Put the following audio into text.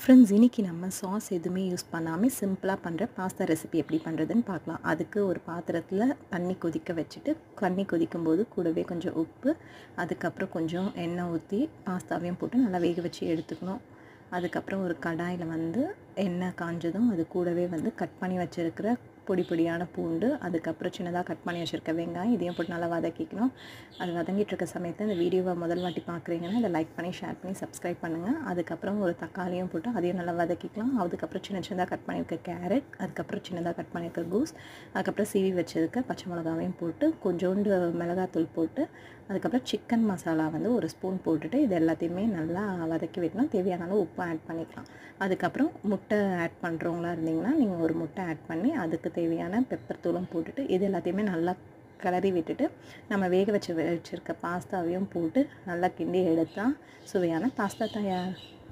friends இன்றைக்கி நம்ம sauce எதுவுமே யூஸ் பண்ணாமல் சிம்பிளாக பண்ணுற பாஸ்தா ரெசிபி எப்படி பண்ணுறதுன்னு பார்க்கலாம் அதுக்கு ஒரு பாத்திரத்தில் தண்ணி கொதிக்க வச்சுட்டு தண்ணி கொதிக்கும் போது கூடவே கொஞ்சம் உப்பு அதுக்கப்புறம் கொஞ்சம் எண்ணெய் ஊற்றி பாஸ்தாவையும் போட்டு நல்லா வேக வச்சு எடுத்துக்கணும் அதுக்கப்புறம் ஒரு கடாயில் வந்து எண்ணெய் காஞ்சதும் அது கூடவே வந்து கட் பண்ணி வச்சுருக்கிற பொடி பொடியான பூண்டு அதுக்கப்புறம் சின்னதாக கட் பண்ணி வச்சுருக்க வெங்காயம் இதையும் போட்டு நல்லா வதக்கிக்கணும் அது வதங்கிட்டு இருக்க சமயத்தில் இந்த வீடியோவை முதல் வாட்டி பார்க்குறீங்கன்னா இதை லைக் பண்ணி ஷேர் பண்ணி சப்ஸ்கிரைப் பண்ணுங்கள் அதுக்கப்புறம் ஒரு தக்காளியும் போட்டு அதையும் நல்லா வதக்கிக்கலாம் அதுக்கப்புறம் சின்ன சின்னதாக கட் பண்ணியிருக்க கேரட் அதுக்கப்புறம் சின்னதாக கட் பண்ணியிருக்க கூஸ் அதுக்கப்புறம் சீவி வச்சிருக்க பச்சை மிளகாவையும் போட்டு கொஞ்சோண்டு மிளகாத்தூள் போட்டு அதுக்கப்புறம் சிக்கன் மசாலா வந்து ஒரு ஸ்பூன் போட்டுட்டு இது எல்லாத்தையுமே நல்லா வதக்கி வைக்கணும் தேவையான அளவு உப்பு ஆட் பண்ணிக்கலாம் அதுக்கப்புறம் முட்டை ஆட் பண்ணுறவங்களா இருந்தீங்கன்னா நீங்கள் ஒரு முட்டை ஆட் பண்ணி அதுக்கு தேவையான பெப்பர் தூளும் போட்டுட்டு இது எல்லாத்தையுமே நல்லா கிளறி விட்டுட்டு நம்ம வேக வச்சு வச்சுருக்க பாஸ்தாவையும் போட்டு நல்லா கிண்டி எடுத்தால் சுவையான பாஸ்தா தயார்